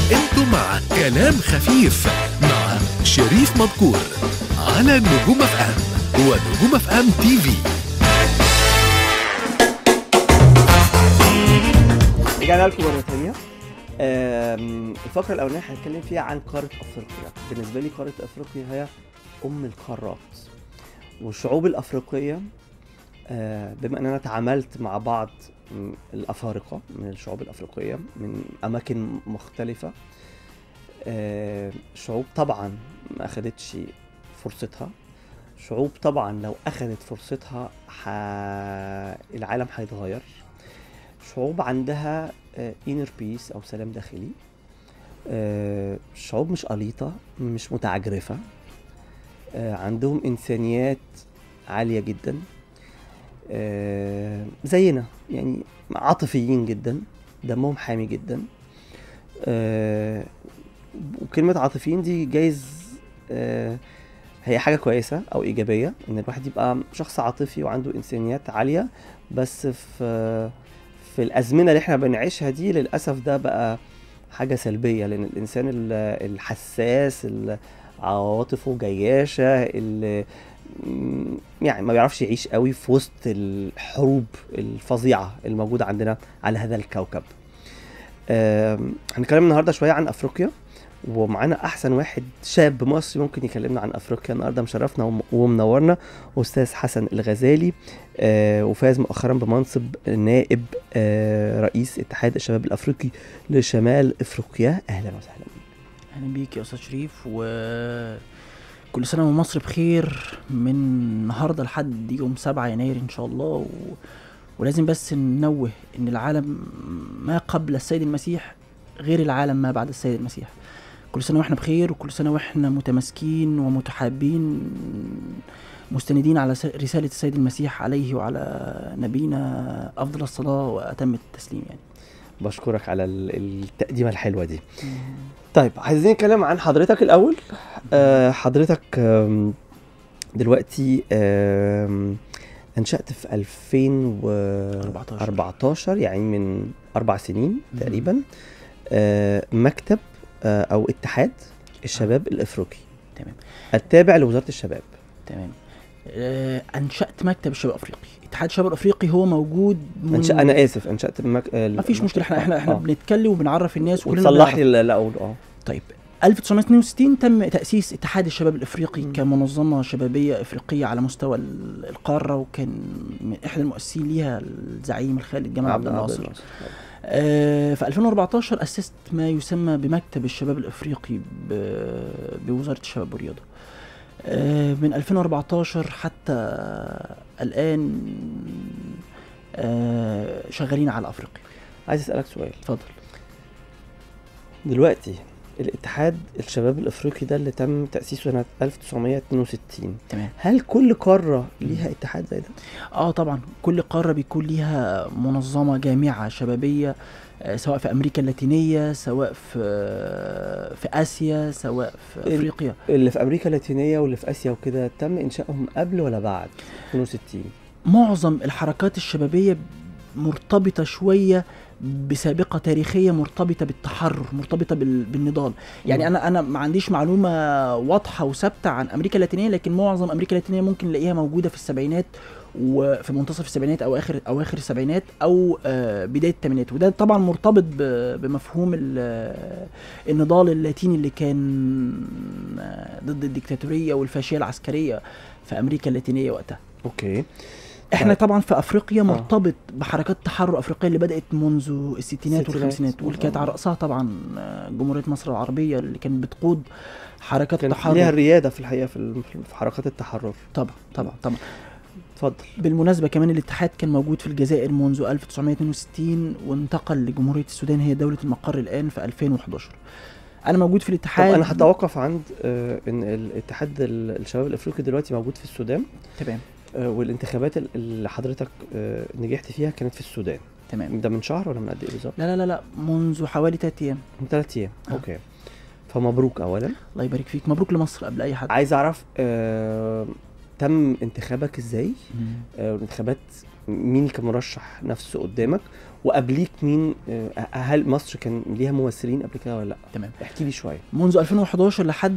انتم مع كلام خفيف مع شريف مذكور على نجوم اف ام ونجوم اف ام تي في رجعنا لكم مرة تانية آم، الفقرة الأولانية هنتكلم فيها عن قارة أفريقيا بالنسبة لي قارة أفريقيا هي أم القارات والشعوب الأفريقية آه، بما أن أنا تعاملت مع بعض م- الأفارقة من الشعوب الأفريقية من أماكن مختلفة آه، شعوب طبعا ما أخدتش فرصتها شعوب طبعا لو أخدت فرصتها ح... العالم هيتغير شعوب عندها انر بيس او سلام داخلي آه، شعوب مش قليطة مش متعجرفة آه، عندهم إنسانيات عالية جدا آه، زينا يعني عاطفيين جدا دمهم حامي جدا آه، وكلمة عاطفيين دي جايز آه، هي حاجة كويسة أو إيجابية إن الواحد يبقى شخص عاطفي وعنده إنسانيات عالية بس في في الازمنه اللي احنا بنعيشها دي للاسف ده بقى حاجه سلبيه لان الانسان ال- الحساس اللي عواطفه جياشه اللي م- يعني ما بيعرفش يعيش قوي في وسط الحروب الفظيعه الموجوده عندنا على هذا الكوكب آم، هنتكلم النهارده شويه عن افريقيا ومعانا احسن واحد شاب مصري ممكن يكلمنا عن افريقيا النهارده مشرفنا وم- ومنورنا استاذ حسن الغزالي آه، وفاز مؤخرا بمنصب نائب آه، رئيس اتحاد الشباب الافريقي لشمال افريقيا اهلا وسهلا بيك اهلا بيك يا استاذ شريف و كل سنه ومصر بخير من النهارده لحد يوم 7 يناير ان شاء الله و... ولازم بس ننوه ان العالم ما قبل السيد المسيح غير العالم ما بعد السيد المسيح كل سنه واحنا بخير وكل سنه واحنا متماسكين ومتحابين مستندين على س- رساله السيد المسيح عليه وعلى نبينا افضل الصلاه واتم التسليم يعني بشكرك على ال- التقديمه الحلوه دي طيب عايزين نتكلم عن حضرتك الاول آه، حضرتك آم، دلوقتي آم، انشأت في 2014 يعني من اربع سنين مم. تقريبا آه، مكتب آه، او اتحاد الشباب الافريقي تمام التابع لوزاره الشباب تمام آه، انشات مكتب الشباب الافريقي اتحاد الشباب الافريقي هو موجود من أنشأ انا اسف انشأت المك... ما فيش مشكله احنا احنا احنا آه. بنتكلم وبنعرف الناس وكلنا وتصلح بنعرف. لي اللي اقوله اه طيب 1962 تم تأسيس اتحاد الشباب الافريقي مم. كمنظمة شبابية افريقية على مستوى ال- القارة وكان من احدى المؤسسين ليها الزعيم الخالد جمال عبد الناصر آه، في 2014 أسست ما يسمى بمكتب الشباب الإفريقي ب- بوزارة الشباب والرياضة آه، من 2014 حتى الآن آه، شغالين على أفريقيا عايز اسالك سؤال اتفضل دلوقتي الاتحاد الشباب الافريقي ده اللي تم تاسيسه سنه 1962 تمام هل كل قاره ليها اتحاد زي ده اه طبعا كل قارة بيكون ليها منظمة جامعة شبابية آه، سواء في أمريكا اللاتينية سواء في في آسيا سواء في ال- أفريقيا اللي في امريكا اللاتينيه واللي في اسيا وكده تم انشائهم قبل ولا بعد 62 معظم الحركات الشبابية مرتبطة شوية بسابقة تاريخية مرتبطة بالتحرر مرتبطة بال- بالنضال يعني مم. أنا أنا ما عنديش معلومة واضحة وثابتة عن أمريكا اللاتينية لكن معظم أمريكا اللاتينية ممكن نلاقيها موجودة في السبعينات وفي منتصف السبعينات او اخر اواخر السبعينات او آه، بدايه الثمانينات وده طبعا مرتبط ب- بمفهوم ال- آه، النضال اللاتيني اللي كان آه، ضد الديكتاتوريه والفاشيه العسكريه في امريكا اللاتينيه وقتها اوكي احنا طيب. طبعا في افريقيا مرتبط بحركات التحرر الافريقيه اللي بدات منذ الستينات الستينات. والخمسينات واللي كانت آه. على راسها طبعا آه، جمهوريه مصر العربيه اللي كانت بتقود حركات كان التحرر ليها الرياده في الحقيقه في ال- في حركات التحرر طبعا طبعا طبعا اتفضل بالمناسبة كمان الاتحاد كان موجود في الجزائر منذ 1962 وانتقل لجمهورية السودان هي دولة المقر الآن في 2011 أنا موجود في طب الاتحاد انا هتوقف عند آه، ان الاتحاد ال- الشباب الافريقي دلوقتي موجود في السودان تمام آه، والانتخابات ال- اللي حضرتك آه، نجحت فيها كانت في السودان تمام ده من شهر ولا من قد ايه بالظبط؟ لا لا لا لا منذ حوالي تلات أيام من ثلاث ايام آه. اوكي فمبروك اولا الله يبارك فيك مبروك لمصر قبل أي حد عايز اعرف آه، تم انتخابك ازاي مم. آه، والانتخابات مين اللي كان مرشح نفسه قدامك وقبليك مين آه، هل مصر كان ليها ممثلين قبل كده ولا لا تمام احكي لي شويه منذ 2011 لحد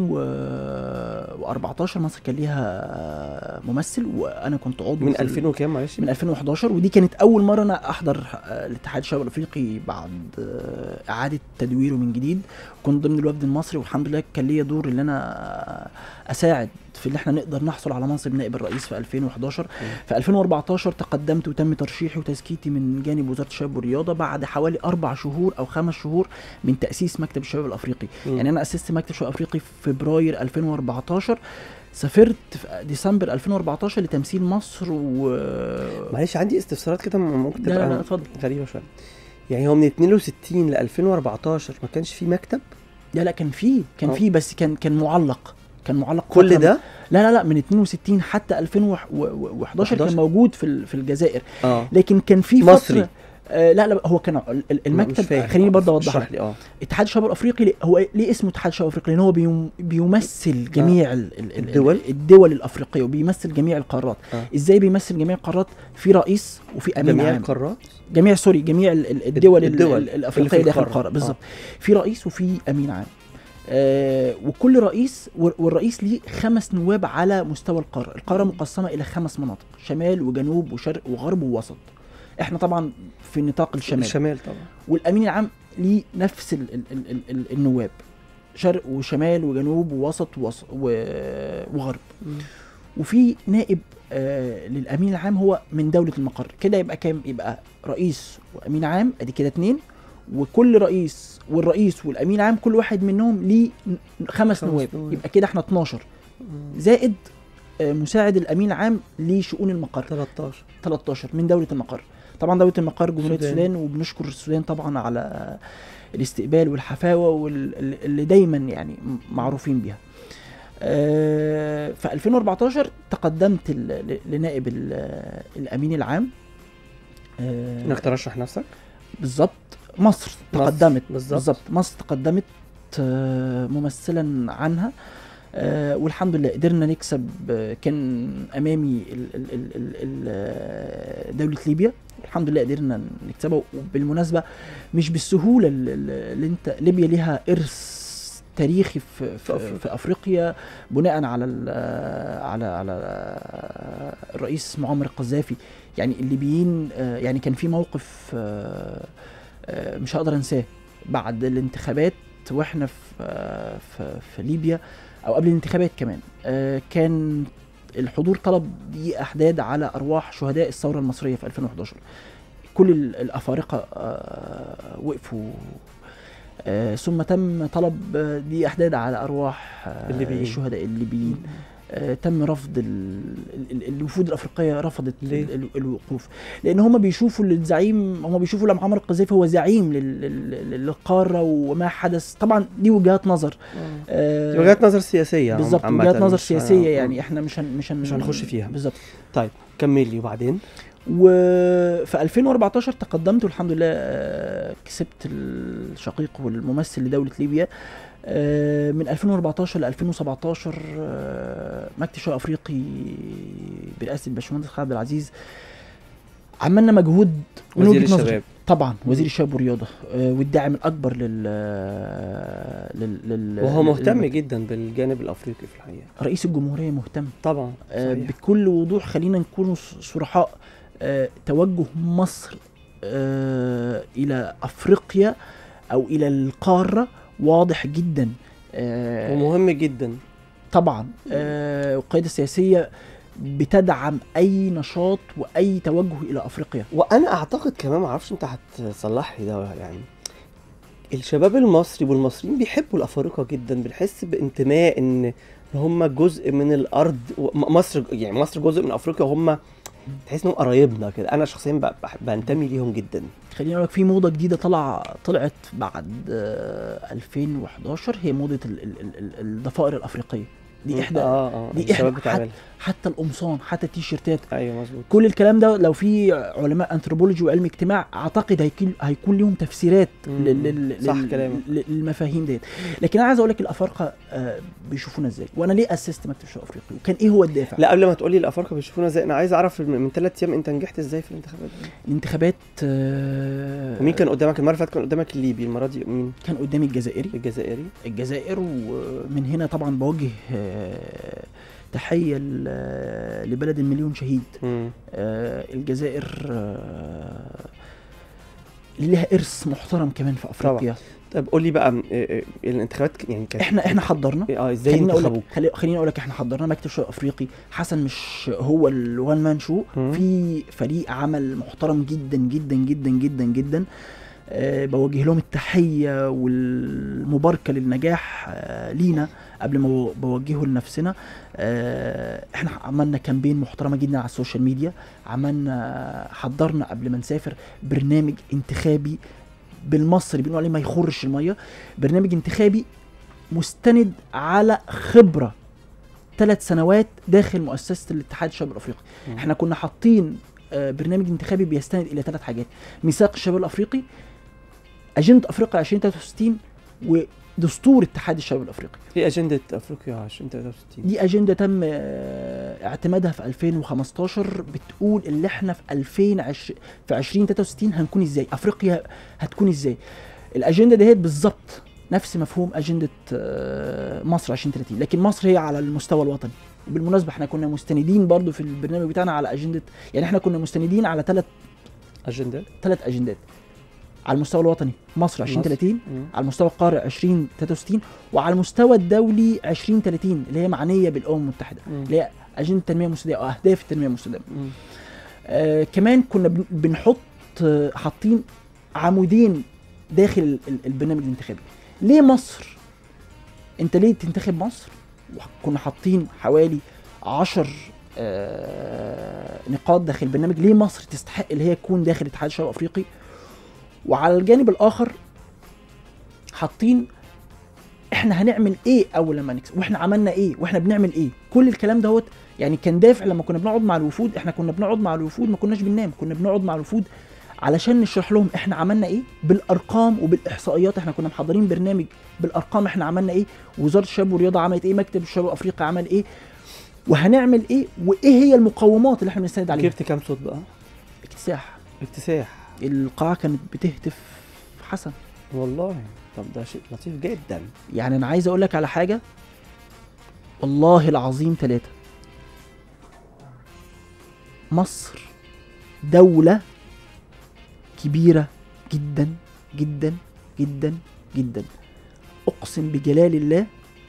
2014 مصر كان ليها ممثل وانا كنت عضو من في ال- 2000 وكام معلش من 2011 ودي كانت اول مره انا احضر آه، الاتحاد الشعبي الافريقي بعد آه، اعاده تدويره من جديد كنت ضمن الوفد المصري والحمد لله كان ليا دور ان انا اساعد في ان احنا نقدر نحصل على منصب نائب الرئيس في 2011 في 2014 تقدمت وتم ترشيحي وتزكيتي من جانب وزاره الشباب والرياضه بعد حوالي اربع شهور او خمس شهور من تاسيس مكتب الشباب الافريقي مم. يعني انا اسست مكتب الشباب الافريقي في فبراير 2014 سافرت في ديسمبر 2014 لتمثيل مصر و معلش عندي استفسارات كده ممكن لا تبقى لا لا اتفضل غريبه شويه يعني هو من 62 ل 2014 ما كانش في مكتب لا لا كان في كان آه. في بس كان كان معلق كان معلق كل فترة- ده لا لا لا من 62 حتى 2011 كان 11. موجود في ال- في الجزائر اه لكن كان في مصري. فتره آه لا لا هو كان ال- ال- مش المكتب فاهم. خليني برضه اوضح اشرح لك لي اه اتحاد الشباب الافريقي ليه- هو ليه اسمه اتحاد الشباب الافريقي لان هو بيم بيمثل جميع ال- ال- ال- الدول؟ الدول الافريقيه وبيمثل جميع القارات آه. ازاي بيمثل جميع القارات في رئيس وفي امين جميع عام القارات جميع سوري جميع ال- ال- الدول, الدول الدول اللي الافريقيه في داخل القارة. القاره آه. بالظبط في رئيس وفي امين عام آه وكل رئيس وال- والرئيس ليه خمس نواب على مستوى القاره القاره مقسمه الى خمس مناطق شمال وجنوب وشرق وغرب ووسط احنا طبعا في نطاق الشمال الشمال طبعا والامين العام ليه نفس ال ال ال ال ال النواب شرق وشمال وجنوب ووسط ووس- و- وغرب وفي نائب آه للامين العام هو من دوله المقر كده يبقى كام يبقى رئيس وامين عام ادي كده اتنين وكل رئيس والرئيس والامين العام كل واحد منهم ليه ن- خمس خمس نواب نواب. يبقى كده احنا 12 زائد آه مساعد الامين العام لشؤون المقر 13 13 من دوله المقر طبعا دوله المقر جمهوريه السودان. السودان وبنشكر السودان طبعا على الاستقبال والحفاوه واللي دايما يعني م- معروفين بيها آه، في 2014 تقدمت ل- ل- لنائب ال- الامين العام آه، انك ترشح نفسك بالظبط مصر مصر، تقدمت بالظبط. بالظبط مصر تقدمت آه، ممثلا عنها آه، والحمد لله قدرنا نكسب آه، كان امامي ال- ال- ال- ال- ال- آه، دوله ليبيا الحمد لله قدرنا نكسبها وبالمناسبه مش بالسهوله اللي- اللي انت ليبيا ليها ارث تاريخي في في, أفريقيا. في افريقيا بناء على ال- على على الرئيس معمر القذافي يعني الليبيين آه، يعني كان في موقف آه، آه، مش هقدر انساه بعد الانتخابات واحنا في آه، في, في ليبيا او قبل الانتخابات كمان آه، كان الحضور طلب دقيقة احداد على ارواح شهداء الثوره المصريه في 2011 كل ال- الافارقه آه، وقفوا آه، ثم تم طلب آه، دقيقة احداد على ارواح آه، الليبيين. الشهداء الليبيين آه، تم رفض ال- ال- ال- الوفود الافريقيه رفضت ليه؟ ال- ال- الوقوف لان هم بيشوفوا الزعيم هم بيشوفوا لما عمر القذافي هو زعيم لل- لل- للقاره وما حدث طبعا دي وجهات نظر آه، دي وجهات نظر سياسيه عم- بالظبط عامة، وجهات نظر مش- سياسيه آه، يعني احنا مش هن مش هن مش هنخش فيها. بالظبط كمل لي وبعدين وفي 2014 تقدمت والحمد لله آه، كسبت الشقيق والممثل لدولة ليبيا آه، من 2014 ل 2017 آه، مكتب الشباب الافريقي برئاسه الباشمهندس خالد عبد العزيز عملنا مجهود من وزير وجهة نظري. الشباب طبعا وزير الشباب والرياضه آه، والداعم الاكبر لل لل, لل... وهو مهتم لل- جدا بالجانب الافريقي في الحقيقه رئيس الجمهوريه مهتم طبعا آه، صحيح. بكل وضوح خلينا نكون ص- صرحاء آه، توجه مصر آه، الى افريقيا او الى القاره واضح جدا آه، ومهم جدا طبعا آه، القياده السياسيه بتدعم اي نشاط واي توجه الى افريقيا وانا اعتقد كمان معرفش انت هتصلح لي ده ولا يعني الشباب المصري والمصريين بيحبوا الافارقه جدا بنحس بانتماء ان هم جزء من الارض م- مصر يعني مصر جزء من افريقيا وهم تحس انهم قرايبنا كده انا شخصيا ب- بح- بنتمي ليهم جدا خليني اقول لك في موضه جديده طلع طلعت بعد آه، 2011 هي موضه ال- ال- ال- ال- الضفائر الافريقيه دي احدى اه اه دي الشباب إحدى- بتعملها حتى القمصان حتى التيشيرتات ايوه مظبوط كل الكلام ده لو في علماء انثروبولوجي وعلم اجتماع اعتقد هيكون هيكون لهم تفسيرات مم. لل- لل- صح لل- كلامك. لل- للمفاهيم ديت لكن انا عايز اقول لك الافارقه آه، بيشوفونا ازاي وانا ليه اسست مكتب شرق افريقيا وكان ايه هو الدافع لا قبل ما تقولي الافارقه بيشوفونا ازاي انا عايز اعرف من من ثلاث ايام انت نجحت ازاي في الانتخابات دي الانتخابات آه، ومين كان قدامك المره اللي فاتت كان قدامك الليبي المره دي مين كان قدامي الجزائري الجزائري الجزائر ومن هنا طبعا بوجه آه، تحيه ل- لبلد المليون شهيد مم. آه، الجزائر آه، لها ارث محترم كمان في افريقيا طب قول لي بقى م- إيه- إيه الانتخابات ك- يعني كانت احنا احنا حضرنا اه ازاي خليني اقول لك انتخبوك خلي- خليني اقول لك احنا حضرنا مكتب شرق افريقي حسن مش هو الوان مان شو مم. في فريق عمل محترم جدا جدا جدا جدا جدا أه بوجه لهم التحيه والمباركه للنجاح أه لينا قبل ما بو- بوجهه لنفسنا أه احنا عملنا كامبين محترمه جدا على السوشيال ميديا عملنا حضرنا قبل ما نسافر برنامج انتخابي بالمصري بنقول عليه ما يخرش الميه برنامج انتخابي مستند على خبره ثلاث سنوات داخل مؤسسه الاتحاد الشباب الافريقي مم. احنا كنا حاطين آه، برنامج انتخابي بيستند الى ثلاث حاجات ميثاق الشباب الافريقي اجنده افريقيا 2063 ودستور اتحاد الشباب الافريقي ايه اجنده افريقيا 2063 دي اجنده تم آه، اعتمادها في 2015 بتقول اللي احنا في 2020 في 2063 هنكون ازاي افريقيا هتكون ازاي الاجنده ديت بالظبط نفس مفهوم اجنده آه، مصر 2030 لكن مصر هي على المستوى الوطني وبالمناسبه احنا كنا مستندين برضو في البرنامج بتاعنا على اجنده يعني احنا كنا مستندين على ثلاث اجنده ثلاث اجندات على المستوى الوطني مصر 2030 مم. على المستوى القاري 2063 وعلى المستوى الدولي 2030 اللي هي معنيه بالامم المتحده مم. اللي هي اجنده التنميه المستدامه او اهداف التنميه المستدامه مم. آه كمان كنا بن- بنحط آه، حاطين عمودين داخل ال- ال- البرنامج الانتخابي ليه مصر انت ليه تنتخب مصر كنا حاطين حوالي عشر آه نقاط داخل البرنامج ليه مصر تستحق اللي هي تكون داخل الاتحاد الشباب الافريقي وعلى الجانب الاخر حاطين احنا هنعمل ايه اول لما نكسب واحنا عملنا ايه واحنا بنعمل ايه كل الكلام دوت يعني كان دافع لما كنا بنقعد مع الوفود احنا كنا بنقعد مع الوفود ما كناش بننام كنا بنقعد مع الوفود علشان نشرح لهم احنا عملنا ايه بالارقام وبالاحصائيات احنا كنا محضرين برنامج بالارقام احنا عملنا ايه وزاره الشباب والرياضه عملت ايه مكتب الشباب الافريقي عمل ايه وهنعمل ايه وايه هي المقومات اللي احنا بنستند عليها جبت كام صوت بقى اكتساح اكتساح القاعه كانت بتهتف حسن والله طب ده شيء لطيف جدا يعني انا عايز اقول لك على حاجه والله العظيم ثلاثة مصر دولة كبيرة جدا جدا جدا جدا اقسم بجلال الله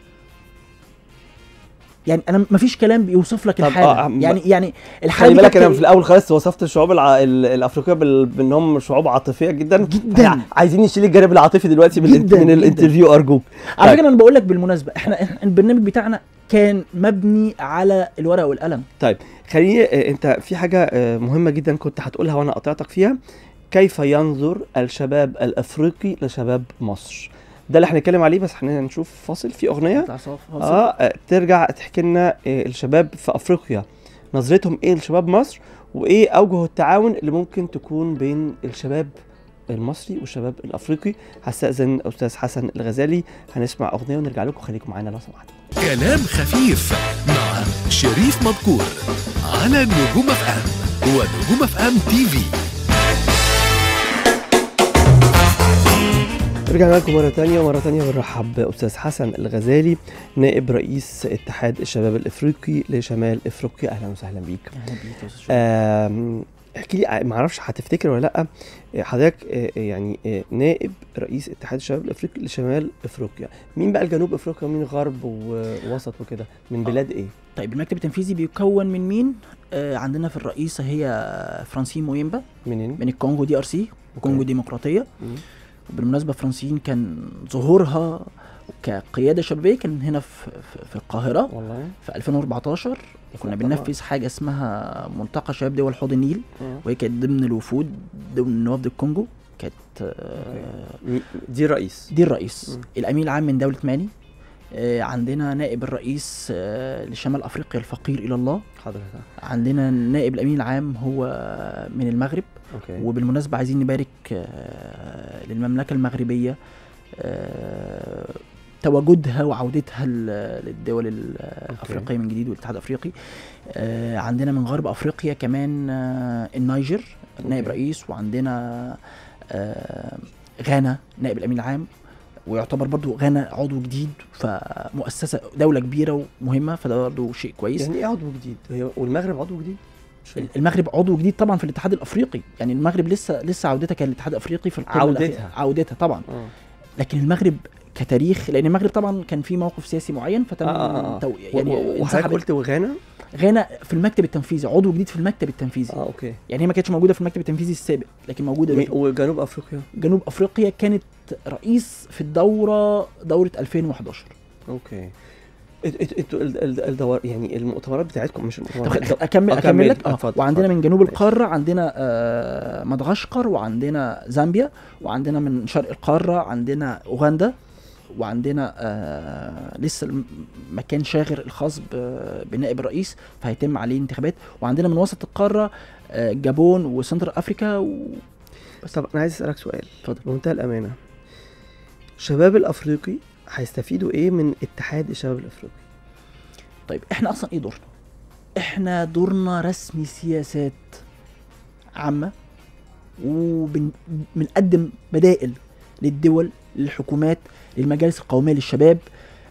يعني انا مفيش كلام بيوصف لك طب الحاله آه، م- يعني يعني الحاله خلي دي بالك كانت انا في الاول خالص وصفت الشعوب الع... ال- الافريقيه بال... بانهم شعوب عاطفيه جدا جداً. إحنا عايزين نشيل الجانب العاطفي دلوقتي من, جداً، من جداً. الانترفيو ارجوك على طيب. فكره انا بقول لك بالمناسبه احنا إحنا البرنامج بتاعنا كان مبني على الورقه والقلم طيب خليني آه، انت في حاجه آه، مهمه جدا كنت هتقولها وانا قطعتك فيها كيف ينظر الشباب الافريقي لشباب مصر ده اللي هنتكلم عليه بس خلينا نشوف فاصل في اغنيه بتاع صف اه آه، ترجع تحكي لنا آه، الشباب في افريقيا نظرتهم ايه لشباب مصر وايه اوجه التعاون اللي ممكن تكون بين الشباب المصري والشباب الافريقي هستاذن استاذ حسن الغزالي هنسمع اغنيه ونرجع لكم خليكم معانا لو سمحتوا كلام خفيف مع شريف مذكور على نجوم اف ام ونجوم اف ام تي في رجعنا لكم مرة تانية ومرة تانية بنرحب بأستاذ حسن الغزالي نائب رئيس اتحاد الشباب الإفريقي لشمال إفريقيا أهلا وسهلا بيك اهلا بيك يا أستاذ شريف. آم، احكي لي معرفش هتفتكر ولا لأ آه، حضرتك آه، آه، يعني آه، نائب رئيس اتحاد الشباب الإفريقي لشمال إفريقيا مين بقى الجنوب إفريقيا ومين غرب ووسط وكده من بلاد إيه؟ طيب المكتب التنفيذي بيكون من مين؟ آه عندنا في الرئيسة هي فرانسين مويمبا منين؟ من الكونغو دي ار سي كونغو ديمقراطية مم. وبالمناسبة فرانسين كان ظهورها كقيادة شبابية كان هنا في, في, في القاهرة والله في 2014 كنا طبعا. بننفذ حاجة اسمها ملتقى شباب دول حوض النيل آه. وهي كانت ضمن الوفود ضمن وفد الكونغو كانت آه م- دي الرئيس دي الرئيس مم. الامين العام من دوله مالي آه، عندنا نائب الرئيس آه، لشمال افريقيا الفقير الى الله حضرتك عندنا النائب الامين العام هو من المغرب اوكي وبالمناسبة عايزين نبارك آه، للمملكة المغربية آه، تواجدها وعودتها ل- للدول الأفريقية من جديد والاتحاد الأفريقي آه، عندنا من غرب أفريقيا كمان آه، النيجر نائب أوكي. رئيس وعندنا آه، غانا نائب الأمين العام ويعتبر برضو غانا عضو جديد فمؤسسة دولة كبيرة ومهمة فده برضو شيء كويس يعني ايه عضو جديد هي والمغرب عضو جديد مش فاهم. المغرب عضو جديد طبعا في الاتحاد الافريقي يعني المغرب لسه لسه عودتها كان الاتحاد الافريقي في القرن عودتها. الأخير. عودتها طبعا اه لكن المغرب كتاريخ لان المغرب طبعا كان في موقف سياسي معين فتم آه، آه، آه. تو... يعني يعني وحضرتك انسحبت قلت وغانا غانا في المكتب التنفيذي عضو جديد في المكتب التنفيذي اه اوكي يعني هي ما كانتش موجوده في المكتب التنفيذي السابق لكن موجوده مي- دلوقتي. وجنوب افريقيا جنوب افريقيا كانت رئيس في الدوره دوره 2011 اوكي انتوا انت انتوا ال- ال- الدوار يعني المؤتمرات بتاعتكم مش طب المؤتمرات خ- اكمل آه، اكمل كمل. لك اه اتفضل، وعندنا اتفضل. من جنوب ماشي. القاره عندنا آه مدغشقر وعندنا زامبيا وعندنا من شرق القاره عندنا اوغندا وعندنا آه لسه الم- مكان شاغر الخاص ب- بنائب الرئيس فهيتم عليه انتخابات وعندنا من وسط القاره آه جابون وسنترال افريكا و... طب انا عايز اسالك سؤال اتفضل. بمنتهى الامانه الشباب الافريقي هيستفيدوا ايه من اتحاد الشباب الافريقي طيب احنا اصلا ايه دورنا احنا دورنا رسم سياسات عامة وبنقدم بدائل للدول للحكومات للمجالس القومية للشباب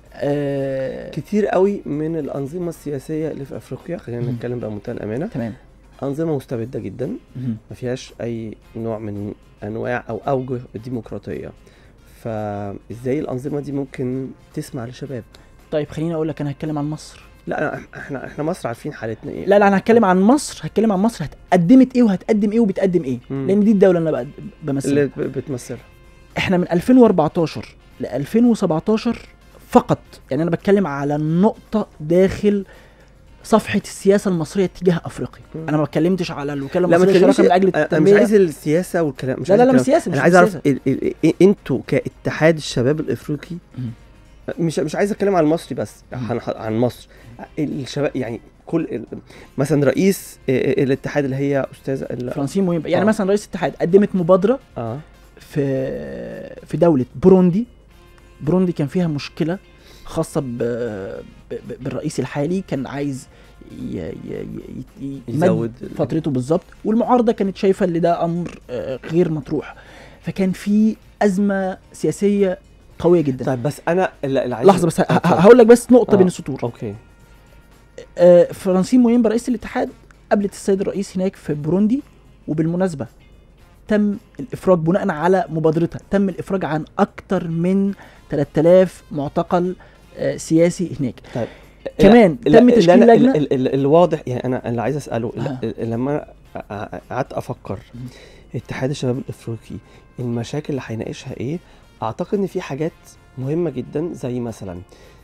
آه كتير قوي من الانظمه السياسيه اللي في افريقيا خلينا مم. نتكلم بمنتهى الامانه تمام انظمه مستبده جدا مهم. ما فيهاش اي نوع من انواع او اوجه الديمقراطيه فازاي الانظمه دي ممكن تسمع للشباب طيب خليني اقول لك انا هتكلم عن مصر لا أنا- احنا احنا مصر عارفين حالتنا ايه لا لا انا هتكلم عن مصر هتكلم عن مصر هتقدمت ايه وهتقدم ايه وبتقدم ايه مم. لان دي الدولة اللي انا بقد- بمثلها اللي ب- بتمثلها احنا من 2014 ل 2017 فقط يعني انا بتكلم على نقطة داخل صفحة السياسة المصرية تجاه افريقيا مم. انا ما اتكلمتش على الوكالة لا ما المصرية تكلمش للشراكة من اجل انا مش التنمية عايز السياسه والكلام مش لا لا عايز لا مش الكلام. سياسة مش انا عايز اعرف سياسة. ال- ال- ال- انتوا كاتحاد الشباب الافريقي مم. مش مش عايز اتكلم عن المصري بس مم. عن عن مصر الشباب يعني كل ال- مثلا رئيس ال- الاتحاد اللي هي استاذه ال- فرانسين مهم يعني آه. مثلا رئيس الاتحاد قدمت مبادرة اه في في دولة بروندي بروندي كان فيها مشكلة خاصة ب... ب... ب- بالرئيس الحالي كان عايز ي... ي... ي... ي... يمد يزود ال- فترته بالظبط والمعارضه كانت شايفه ان ده امر آه، غير مطروح فكان في ازمه سياسيه قويه جدا طيب بس انا اللي اللي عايز لحظه بس ه- ه- اتفضل. هقول لك بس نقطه آه. بين السطور اوكي آه، فرانسين مويمبا رئيس الاتحاد قابلت السيد الرئيس هناك في بوروندي وبالمناسبه تم الافراج بناء على مبادرتها تم الافراج عن اكثر من 3000 معتقل آه، سياسي هناك طيب كمان لا- تم لا- تشكيل لا- لجنه ال- ال- الواضح يعني انا اللي عايز اساله ال- آه. ال- لما أنا قعدت افكر مم. اتحاد الشباب الافريقي المشاكل اللي هيناقشها ايه اعتقد ان في حاجات مهمه جدا زي مثلا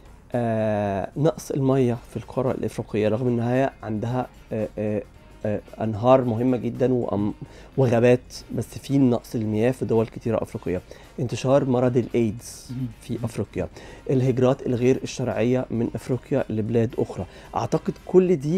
آه نقص الميه في القاره الافريقيه رغم ان هي عندها آه آه آه انهار مهمه جدا وأم- وغابات بس في نقص المياه في دول كتيره افريقيه انتشار مرض الايدز مم. في افريقيا الهجرات الغير الشرعيه من افريقيا لبلاد اخرى اعتقد كل دي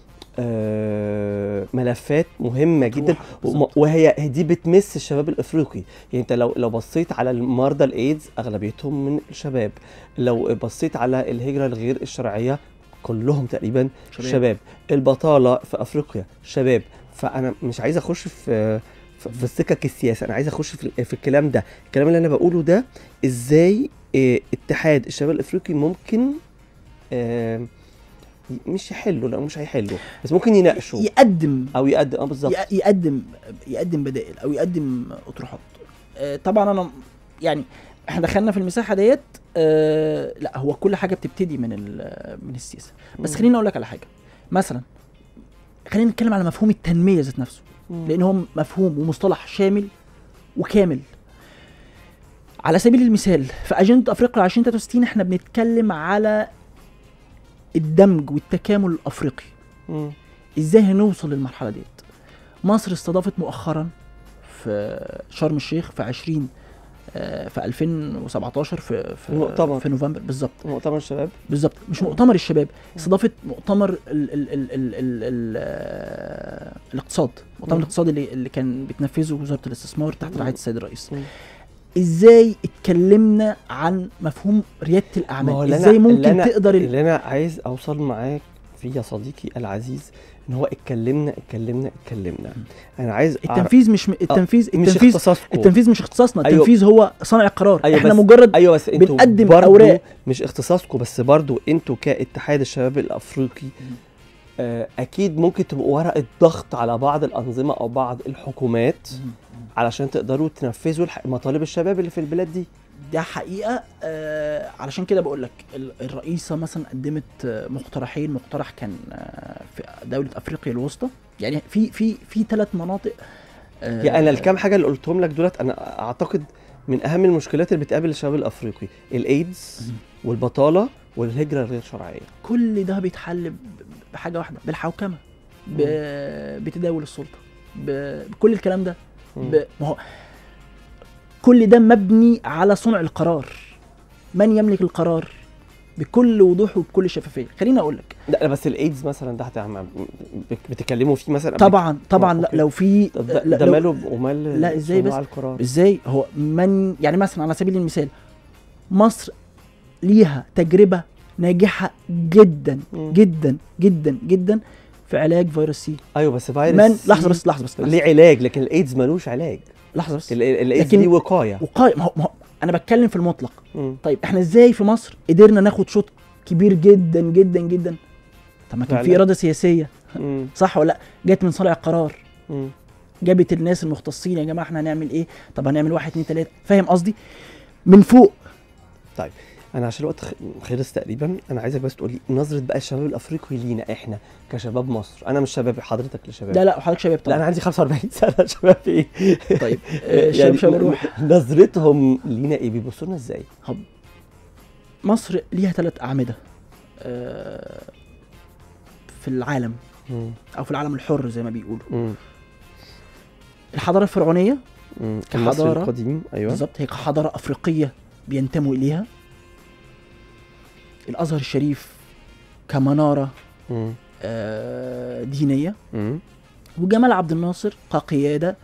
آه، ملفات مهمه جدا وم- بالظبط. وهي دي بتمس الشباب الافريقي يعني انت لو لو بصيت على مرضى الايدز اغلبيتهم من الشباب لو بصيت على الهجره الغير الشرعيه كلهم تقريبا شباب. شباب, شباب. البطاله في افريقيا شباب فانا مش عايز اخش في في في السكك السياسه انا عايز اخش في, في الكلام ده الكلام اللي انا بقوله ده ازاي آه، اتحاد الشباب الافريقي ممكن آه، مش يحلوا لا مش هيحلوا بس ممكن يناقشوا يقدم او يقدم اه بالظبط ي- يقدم يقدم بدائل او يقدم اطروحات آه، طبعا انا يعني احنا دخلنا في المساحه ديت آه، لا هو كل حاجه بتبتدي من ال- من السياسه بس مم. خليني اقول لك على حاجه مثلا خلينا نتكلم على مفهوم التنميه ذات نفسه مم. لان هو مفهوم ومصطلح شامل وكامل على سبيل المثال في اجنده افريقيا 2063 احنا بنتكلم على الدمج والتكامل الافريقي مم. ازاي هنوصل للمرحله ديت مصر استضافت مؤخرا في شرم الشيخ في 20 آه، في 2017 في في, المؤتمر. في نوفمبر بالظبط مؤتمر الشباب بالظبط مش مؤتمر الشباب استضافه مؤتمر ال ال ال ال ال ال آه، الاقتصاد مؤتمر مم. الاقتصاد اللي, اللي كان بتنفذه وزاره الاستثمار تحت مم. رعايه السيد الرئيس مم. ازاي اتكلمنا عن مفهوم رياده ما هو الاعمال اللي أنا- ازاي اللي ممكن أنا- تقدر ال- اللي انا عايز اوصل معاك فيه يا صديقي العزيز ان هو اتكلمنا اتكلمنا اتكلمنا انا عايز أعرف- التنفيذ مش م- التنفيذ مش التنفيذ اختصاصكم التنفيذ مش اختصاصنا أيوة. التنفيذ هو صانع القرار أيوة احنا بس- مجرد ايوه بس انتوا بنقدم برضو أوراق. مش اختصاصكم بس برضو انتوا كاتحاد الشباب الافريقي آه، اكيد ممكن تبقوا ورقه ضغط على بعض الانظمه او بعض الحكومات علشان تقدروا تنفذوا الح- مطالب الشباب اللي في البلاد دي ده حقيقه آه علشان كده بقول لك ال- الرئيسه مثلا قدمت آه، مقترحين مقترح كان آه في دوله افريقيا الوسطى يعني في في في ثلاث مناطق آه يعني انا الكام حاجه اللي قلتهم لك دولت انا اعتقد من اهم المشكلات اللي بتقابل الشباب الافريقي الايدز والبطاله والهجره الغير شرعيه كل ده بيتحل ب- بحاجه واحده بالحوكمه ب- بتداول السلطه ب- بكل الكلام ده مم. ب- ما هو كل ده مبني على صنع القرار من يملك القرار بكل وضوح وبكل شفافيه خليني اقول لك لا بس الايدز مثلا ده هتعمل بتتكلموا فيه مثلا قبل طبعا طبعا لا أوكي. لو في طب ده, لا ده لو- ماله ومال لا، إزاي صناع بس؟ القرار ازاي هو من يعني مثلا على سبيل المثال مصر ليها تجربه ناجحه جدا مم. جدا جدا جدا في علاج فيروس سي ايوه بس فيروس من سي لحظه بس لحظه بس ليه علاج لكن الايدز ملوش علاج لحظه بس ال- ال- الايدز لكن- دي وقايه وقايم ما هو ما هو انا بتكلم في المطلق مم. طيب احنا ازاي في مصر قدرنا ناخد شوط كبير جدا جدا جدا طب ما كان في فعلا. اراده سياسيه مم. صح ولا لا جت من صانع القرار مم. جابت الناس المختصين يا جماعه احنا هنعمل ايه طب هنعمل واحد اتنين تلاته فاهم قصدي من فوق انا عشان الوقت خ- خلص تقريبا انا عايزك بس تقولي نظره بقى الشباب الافريقي لينا احنا كشباب مصر انا مش شباب حضرتك لشباب لا لا وحضرتك شباب لا انا طبعا عندي 45 سنه شباب ايه طيب آه، شباب شباب روح نظرتهم لينا ايه بيبصوا لنا ازاي مصر ليها ثلاث اعمده آه، في العالم مم. او في العالم الحر زي ما بيقولوا مم. الحضاره الفرعونيه مم. كحضارة- المصري القديم ايوه بالظبط هي حضاره افريقيه بينتموا اليها الازهر الشريف كمناره مم. آه، دينيه مم. وجمال عبد الناصر كقياده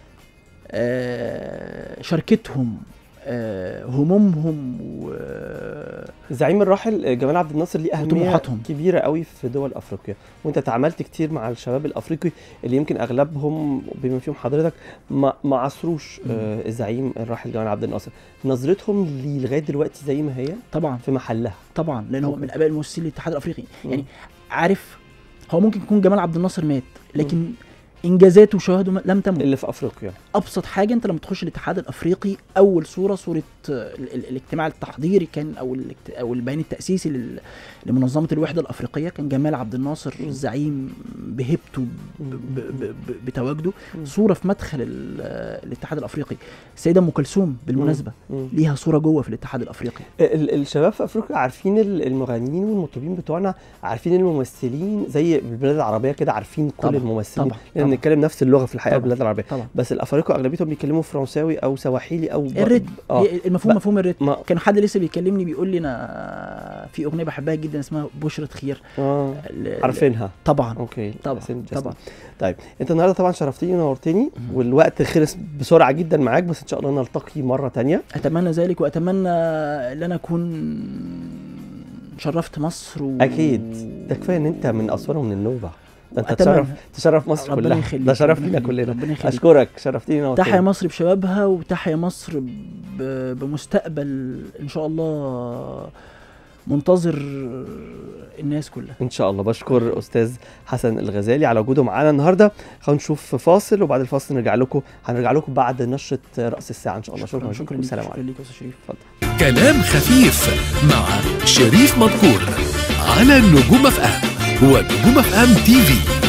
آه، شاركتهم آه، همومهم و الزعيم الراحل جمال عبد الناصر ليه اهميه وطموحاتهم. كبيره قوي في دول افريقيا وانت تعاملت كتير مع الشباب الافريقي اللي يمكن اغلبهم بما فيهم حضرتك ما ما عصروش مم. آه الزعيم الراحل جمال عبد الناصر نظرتهم ليه لغايه دلوقتي زي ما هي طبعا في محلها طبعا لان هو أوكي. من اباء المؤسسين للاتحاد الافريقي مم. يعني عارف هو ممكن يكون جمال عبد الناصر مات لكن انجازاته وشواهده م- لم تمت اللي في افريقيا ابسط حاجه انت لما تخش الاتحاد الافريقي اول صوره صوره آه، ال- ال- الاجتماع التحضيري كان او الاجت- او البيان التاسيسي لل- لمنظمه الوحده الافريقيه كان جمال عبد الناصر مم. الزعيم بهيبته ب- ب- ب- ب- بتواجده مم. صوره في مدخل ال- آه، الاتحاد الافريقي السيده ام كلثوم بالمناسبه مم. ليها صوره جوه في الاتحاد الافريقي ال- الشباب في افريقيا عارفين ال- المغنيين والمطربين بتوعنا عارفين الممثلين زي البلاد العربيه كده عارفين كل طبعا، الممثلين طبعا، لان طبعا. بنتكلم نفس اللغه في الحقيقه طبعا. البلاد العربيه طبعا بس الافارقه اغلبيتهم بيتكلموا فرنساوي او سواحيلي او ب- الريتم اه هي المفهوم بقى- مفهوم الريتم ما كان حد لسه بيكلمني بيقول لي انا في اغنيه بحبها جدا اسمها بشرة خير اه ل- عارفينها طبعا اوكي طبعا حسين جسمي. طبعا طيب انت النهارده طبعا شرفتني ونورتني مهم. والوقت خلص بسرعه جدا معاك بس ان شاء الله نلتقي مره تانية اتمنى ذلك واتمنى ان انا اكون شرفت مصر و... اكيد ده كفايه ان انت من اسوان ومن النوبه ده انت وأتمنى. تشرف تشرف مصر ربنا كلها يخليك ده شرف ربنا لينا يخليك، كلنا ربنا يخليك اشكرك شرفتني ونورتني تحيا مصر بشبابها وتحيا مصر ب... بمستقبل ان شاء الله منتظر الناس كلها ان شاء الله بشكر استاذ حسن الغزالي على وجوده معانا النهارده خلينا نشوف فاصل وبعد الفاصل نرجع لكم هنرجع لكم بعد نشره راس الساعه ان شاء الله شكرا شكرا لكم ليك السلام شكرا عليكم ليك يا استاذ شريف كلام خفيف مع شريف مذكور على نجوم اف ام ونجوم اف ام تي في